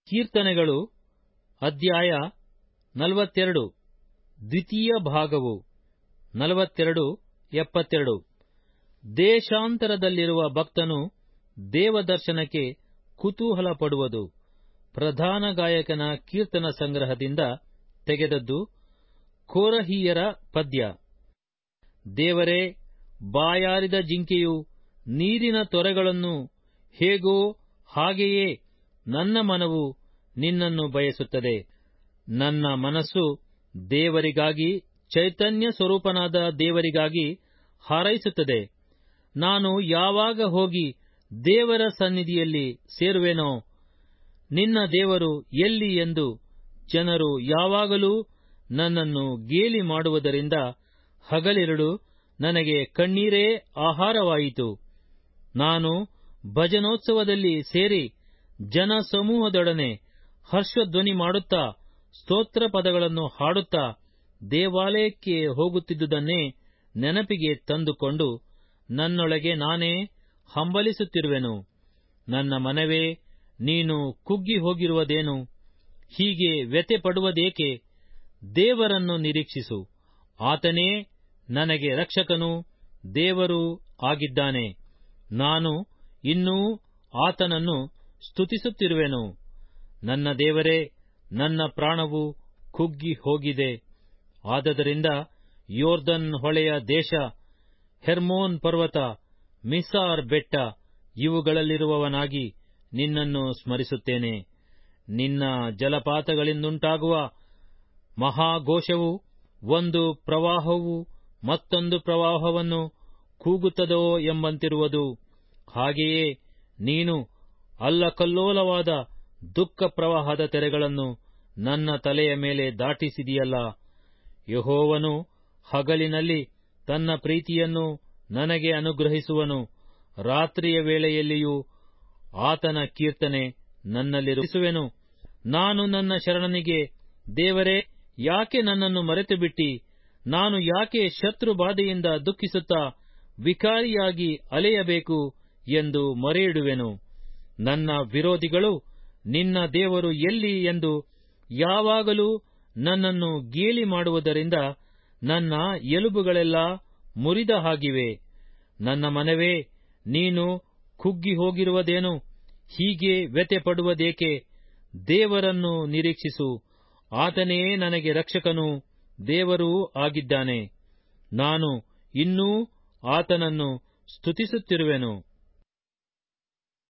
ಕೀರ್ತನೆಗಳು ಅಧ್ಯಾಯ ನಲವತ್ತೆರಡು ದ್ವಿತೀಯ ಭಾಗವು ನಲವತ್ತೆರಡು ಎಪ್ಪತ್ತೆರಡು ದೇಶಾಂತರದಲ್ಲಿರುವ ಭಕ್ತನು ದೇವದರ್ಶನಕ್ಕೆ ಕುತೂಹಲ ಪಡುವುದು ಪ್ರಧಾನ ಗಾಯಕನ ಕೀರ್ತನ ಸಂಗ್ರಹದಿಂದ ತೆಗೆದದ್ದು ಕೋರಹಿಯರ ಪದ್ಯ ದೇವರೇ ಬಾಯಾರಿದ ಜಿಂಕೆಯು ನೀರಿನ ತೊರೆಗಳನ್ನು ಹೇಗೋ ಹಾಗೆಯೇ ನನ್ನ ಮನವು ನಿನ್ನನ್ನು ಬಯಸುತ್ತದೆ ನನ್ನ ಮನಸ್ಸು ದೇವರಿಗಾಗಿ ಚೈತನ್ಯ ಸ್ವರೂಪನಾದ ದೇವರಿಗಾಗಿ ಹಾರೈಸುತ್ತದೆ ನಾನು ಯಾವಾಗ ಹೋಗಿ ದೇವರ ಸನ್ನಿಧಿಯಲ್ಲಿ ಸೇರುವೆನೋ ನಿನ್ನ ದೇವರು ಎಲ್ಲಿ ಎಂದು ಜನರು ಯಾವಾಗಲೂ ನನ್ನನ್ನು ಗೇಲಿ ಮಾಡುವುದರಿಂದ ಹಗಲಿರುಳು ನನಗೆ ಕಣ್ಣೀರೇ ಆಹಾರವಾಯಿತು ನಾನು ಭಜನೋತ್ಸವದಲ್ಲಿ ಸೇರಿ ಜನಸಮೂಹದೊಡನೆ ಹರ್ಷಧ್ವನಿ ಮಾಡುತ್ತಾ ಸ್ತೋತ್ರ ಪದಗಳನ್ನು ಹಾಡುತ್ತಾ ದೇವಾಲಯಕ್ಕೆ ಹೋಗುತ್ತಿದ್ದುದನ್ನೇ ನೆನಪಿಗೆ ತಂದುಕೊಂಡು ನನ್ನೊಳಗೆ ನಾನೇ ಹಂಬಲಿಸುತ್ತಿರುವೆನು ನನ್ನ ಮನವೇ ನೀನು ಕುಗ್ಗಿ ಹೋಗಿರುವುದೇನು ಹೀಗೆ ವ್ಯತೆ ಪಡುವುದೇಕೆ ದೇವರನ್ನು ನಿರೀಕ್ಷಿಸು ಆತನೇ ನನಗೆ ರಕ್ಷಕನೂ ದೇವರೂ ಆಗಿದ್ದಾನೆ ನಾನು ಇನ್ನೂ ಆತನನ್ನು ಸ್ತುತಿಸುತ್ತಿರುವೆನು ನನ್ನ ದೇವರೇ ನನ್ನ ಪ್ರಾಣವು ಕುಗ್ಗಿ ಹೋಗಿದೆ ಆದದರಿಂದ ಯೋರ್ದನ್ ಹೊಳೆಯ ದೇಶ ಹೆರ್ಮೋನ್ ಪರ್ವತ ಮಿಸಾರ್ ಬೆಟ್ಟ ಇವುಗಳಲ್ಲಿರುವವನಾಗಿ ನಿನ್ನನ್ನು ಸ್ಮರಿಸುತ್ತೇನೆ ನಿನ್ನ ಜಲಪಾತಗಳಿಂದುಂಟಾಗುವ ಮಹಾಘೋಷವು ಒಂದು ಪ್ರವಾಹವು ಮತ್ತೊಂದು ಪ್ರವಾಹವನ್ನು ಕೂಗುತ್ತದೋ ಎಂಬಂತಿರುವುದು ಹಾಗೆಯೇ ನೀನು ಅಲ್ಲಕಲ್ಲೋಲವಾದ ದುಃಖ ಪ್ರವಾಹದ ತೆರೆಗಳನ್ನು ನನ್ನ ತಲೆಯ ಮೇಲೆ ದಾಟಿಸಿದೆಯಲ್ಲ ಯಹೋವನು ಹಗಲಿನಲ್ಲಿ ತನ್ನ ಪ್ರೀತಿಯನ್ನು ನನಗೆ ಅನುಗ್ರಹಿಸುವನು ರಾತ್ರಿಯ ವೇಳೆಯಲ್ಲಿಯೂ ಆತನ ಕೀರ್ತನೆ ನನ್ನಲ್ಲಿರುವೆನು ನಾನು ನನ್ನ ಶರಣನಿಗೆ ದೇವರೇ ಯಾಕೆ ನನ್ನನ್ನು ಮರೆತು ಬಿಟ್ಟಿ ನಾನು ಯಾಕೆ ಶತ್ರು ಬಾಧೆಯಿಂದ ದುಃಖಿಸುತ್ತಾ ವಿಕಾರಿಯಾಗಿ ಅಲೆಯಬೇಕು ಎಂದು ಮೊರೆಯಿಡುವೆನು ನನ್ನ ವಿರೋಧಿಗಳು ನಿನ್ನ ದೇವರು ಎಲ್ಲಿ ಎಂದು ಯಾವಾಗಲೂ ನನ್ನನ್ನು ಗೇಲಿ ಮಾಡುವುದರಿಂದ ನನ್ನ ಎಲುಬುಗಳೆಲ್ಲ ಮುರಿದ ಹಾಗಿವೆ ನನ್ನ ಮನವೇ ನೀನು ಕುಗ್ಗಿ ಹೋಗಿರುವುದೇನು ಹೀಗೆ ವ್ಯತೆ ಪಡುವುದೇಕೆ ದೇವರನ್ನು ನಿರೀಕ್ಷಿಸು ಆತನೇ ನನಗೆ ರಕ್ಷಕನೂ ದೇವರೂ ಆಗಿದ್ದಾನೆ ನಾನು ಇನ್ನೂ ಆತನನ್ನು ಸ್ತುತಿಸುತ್ತಿರುವೆನು